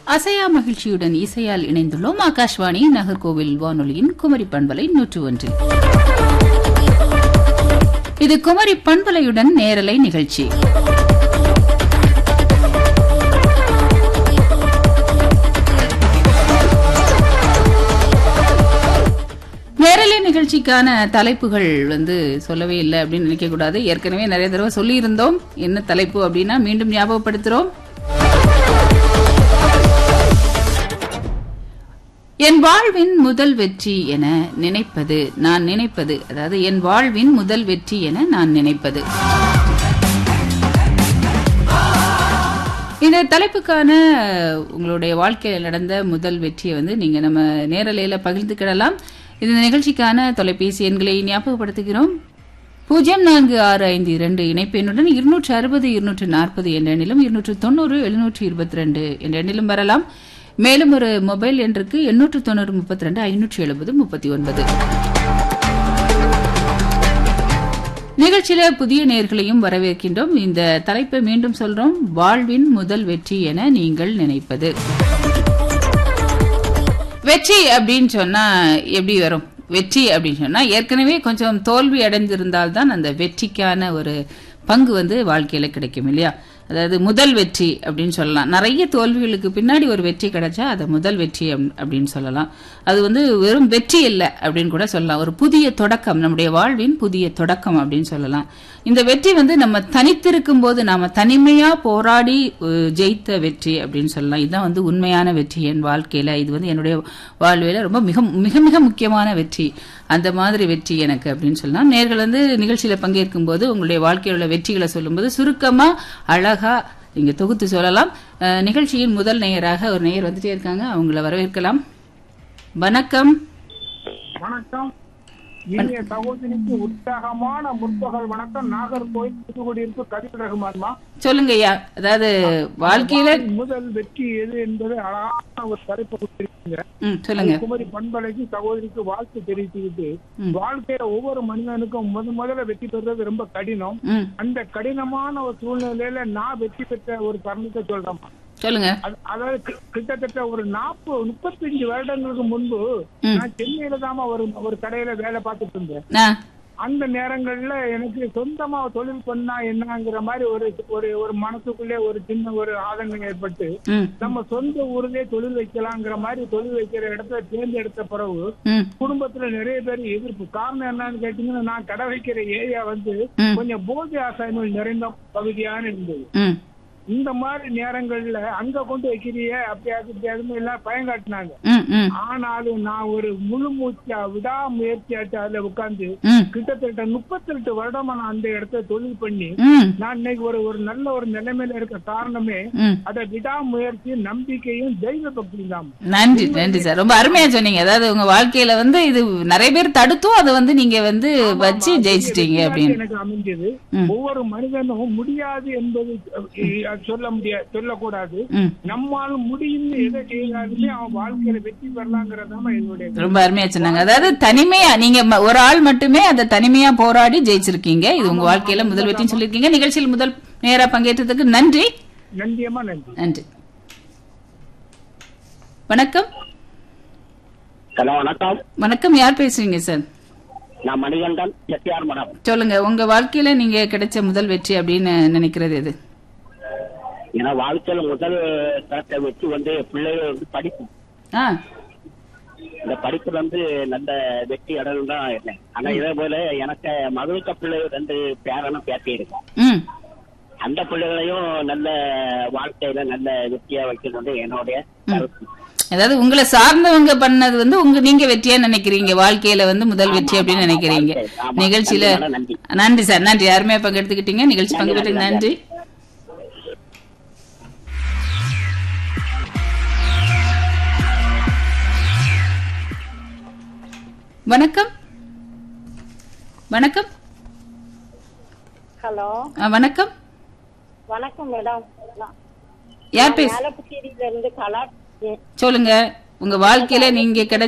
அசையா மகிழ்ச்சியுடன் இசையால் இணைந்துள்ளோம் ஆகாஷ்வாணி நகர்கோவில் வானொலியின் குமரி பண்பலை நூற்று ஒன்றில் இது குமரி பண்பலையுடன் நேரலை நிகழ்ச்சி நேரலை நிகழ்ச்சிக்கான தலைப்புகள் வந்து சொல்லவே இல்லை அப்படின்னு நினைக்க கூடாது ஏற்கனவே நிறைய தடவை சொல்லியிருந்தோம் என்ன தலைப்பு அப்படின்னா மீண்டும் ஞாபகப்படுத்துறோம் என் வாழ்வின் முதல் வெற்றி என நினைப்பது நான் நினைப்பது அதாவது என் வாழ்வின் முதல் வெற்றி என நான் நினைப்பது இந்த தலைப்புக்கான உங்களுடைய வாழ்க்கையில் நடந்த முதல் வெற்றியை வந்து நீங்க நம்ம நேரலையில பகிர்ந்துக்கிடலாம் இந்த நிகழ்ச்சிக்கான தொலைபேசி எண்களை ஞாபகப்படுத்துகிறோம் பூஜ்ஜியம் நான்கு ஆறு ஐந்து இரண்டு இணைப்பெண்ணுடன் இருநூற்று அறுபது இருநூற்று நாற்பது என்ற எண்ணிலும் இருநூற்று தொண்ணூறு எழுநூற்று இருபத்தி ரெண்டு என்ற எண்ணிலும் வரலாம் மேலும் ஒரு மொபைல் எண்ணுக்கு எண்ணூற்று தொண்ணூறு முப்பத்தி ரெண்டு ஐநூற்று எழுபது முப்பத்தி ஒன்பது நிகழ்ச்சியில புதிய நேர்களையும் வரவேற்கின்றோம் இந்த தலைப்பை மீண்டும் சொல்றோம் வாழ்வின் முதல் வெற்றி என நீங்கள் நினைப்பது வெற்றி அப்படின்னு சொன்னா எப்படி வரும் வெற்றி அப்படின்னு சொன்னா ஏற்கனவே கொஞ்சம் தோல்வி அடைந்திருந்தால்தான் அந்த வெற்றிக்கான ஒரு பங்கு வந்து வாழ்க்கையில கிடைக்கும் இல்லையா அதாவது முதல் வெற்றி அப்படின்னு சொல்லலாம் நிறைய தோல்விகளுக்கு பின்னாடி ஒரு வெற்றி கிடைச்சா அதை முதல் வெற்றி அப்~ அப்படின்னு சொல்லலாம் அது வந்து வெறும் வெற்றி இல்லை அப்படின்னு கூட சொல்லலாம் ஒரு புதிய தொடக்கம் நம்முடைய வாழ்வின் புதிய தொடக்கம் அப்படின்னு சொல்லலாம் இந்த வெற்றி வந்து நம்ம தனித்திருக்கும் போது நாம தனிமையா போராடி அஹ், ஜெயித்த வெற்றி அப்படின்னு சொல்லலாம் இதுதான் வந்து உண்மையான வெற்றி என் வாழ்க்கையில இது வந்து என்னுடைய வாழ்வில ரொம்ப மிக மிக மிக முக்கியமான வெற்றி அந்த மாதிரி வெற்றி எனக்கு அப்படின்னு சொல்லலாம் நேர்கள் வந்து நிகழ்ச்சியில பங்கேற்கும் போது உங்களுடைய வாழ்க்கையில் உள்ள வெற்றிகளை சொல்லும்போது சுருக்கமா அழகா நீங்க தொகுத்து சொல்லலாம் அஹ், நிகழ்ச்சியின் முதல் நேயராக ஒரு நேயர் வந்துட்டே இருக்காங்க அவங்கள வரவேற்கலாம் வணக்கம் வணக்கம் இனிய சகோதரிக்கு உற்சாகமான முற்பகல் வணக்கம் நாகர்கோயில் புதுக்குடியிருப்பு கதிர் ரகுமான்மா சொல்லுங்க ஐயா அதாவது வாழ்க்கையில முதல் வெற்றி எது என்பது அழகான ஒரு தலைப்பு கொடுத்திருக்கீங்க ம், சொல்லுங்க குமரி பண்பலைக்கு சகோதரிக்கு வாழ்த்து தெரிவித்துக்கிட்டு ம். வாழ்க்கையில ஒவ்வொரு மனிதனுக்கும் முத முதல்ல வெற்றி பெறுறது ரொம்ப கடினம் ம் அந்த கடினமான ஒரு சூழ்நிலையில நான் வெற்றி பெற்ற ஒரு தருணத்தை சொல்றேன் சொல்லுங்க அது- அதாவது கி- கிட்டத்தட்ட ஒரு நாற்பது முப்பத்தஞ்சு வருடங்களுக்கு முன்பு ம். நான் சென்னையில தான் ஒரு ஒரு கடையில வேலை பார்த்துட்டு இருந்தேன் ஆ அந்த நேரங்கள்ல எனக்கு சொந்தமா தொழில் பண்ணா என்னங்கிற மாதிரி ஒரு ஒரு ஒரு மனசுக்குள்ளே ஒரு சின்ன ஒரு ஆதங்கம் ஏற்பட்டு ம் நம்ம சொந்த ஊர்லயே தொழில் வைக்கலாங்கிற மாதிரி தொழில் வைக்கிற இடத்த தேர்ந்தெடுத்த பிறகு ம் குடும்பத்துல நிறைய பேர் எதிர்ப்பு காரணம் என்னன்னு கேட்டீங்கன்னா நான் கடை வைக்கிற ஏரியா வந்து ம். கொஞ்சம் போதை ஆசாயங்கள் நிறைந்த பகுதியான இருந்தது ம் இந்த மாதிரி நேரங்கள்ல அங்க கொண்டு வைக்கிறிய அப்படியாது இப்படியாதுன்னு எல்லாம் பயங்காட்டினாங்க ம் ம் ஆனாலும் நான் ஒரு முழு மூச்சா விடாமுயற்சியாச்சு அதுல உட்கார்ந்து ம் கிட்டத்தட்ட முப்பத்தி ரெண்டு வருடமா நான் அந்த இடத்த தொழில் பண்ணி ம் நான் இன்னைக்கு ஒரு ஒரு நல்ல ஒரு நிலைமையில இருக்க காரணமே ம் அத விடாமுயற்சி நம்பிக்கையும் தெய்வ பக்தியும் தான் நன்றி நன்றி சார் ரொம்ப அருமையா சொன்னீங்க அதாவது உங்க வாழ்க்கையில வந்து இது நிறைய பேர் தடுத்தும் அதை வந்து நீங்க வந்து வச்சு ஜெயிச்சிட்டீங்க அப்படின்னு எனக்கு அமைஞ்சது ம். ஒவ்வொரு மனிதனும் முடியாது என்பது அஹ், அது சொல்ல முடியாது சொல்லக்கூடாது ம் நம்மால் முடியும்னு எதை செய்தாலுமே அவன் வாழ்க்கையில வெற்றி பெறலாங்கிறதாம என்னுடைய ரொம்ப அருமையா சொன்னாங்க அதாவது தனிமையா நீங்க ம- ஒரு ஆள் மட்டுமே அதை தனிமையா போராடி ஜெயிச்சிருக்கீங்க இது உங்க வாழ்க்கையில முதல் வெற்றின்னு சொல்லியிருக்கீங்க நிகழ்ச்சியில் முதல் நேரா பங்கேற்றதுக்கு நன்றி நன்றியம்மா நன்றி நன்றி வணக்கம் ஹலோ வணக்கம் வணக்கம் யார் பேசுறீங்க சார் நான் மணிகண்டன் செட்டியார் மடம் சொல்லுங்க உங்க வாழ்க்கையில நீங்க கிடைச்ச முதல் வெற்றி அப்படின்னு நினைக்கிறது எது ஏன்னா வாழ்க்கையில முதல் தரத்தை வச்சு வந்து பிள்ளைகள் வந்து படிப்பு ஆ இந்த படிப்புல வந்து நல்ல வெற்றி அடையணும் தான் இருந்தேன் ஆனா இதே போல எனக்கு மகளுக்க பிள்ளை ரெண்டு பேரனும் பேட்டி இருக்கும் ம் அந்த பிள்ளைகளையும் நல்ல வாழ்க்கையில நல்ல வெற்றியா வைக்கணும் என்னுடைய கருத்து அதாவது உங்களை சார்ந்தவங்க பண்ணது வந்து உங்க நீங்க வெற்றியா நினைக்கிறீங்க வாழ்க்கையில வந்து முதல் வெற்றி அப்படின்னு நினைக்கிறீங்க ஆமா. நிகழ்ச்சியில நன்றி, நன்றி. நன்றி சார் நன்றி அருமையா பங்கெடுத்துக்கிட்டீங்க நிகழ்ச்சி நன்றி, பங்கெடுத்துக்கு நன்றி. நன்றி வணக்கம் வணக்கம் ஹலோ ஆ, வணக்கம் வணக்கம் மேடம் யார் பேச மேலப்புச்சேரியில இருந்து கலா சொல்லுங்க உங்க வாழ்க்கையில நீங்க கிடைச்ச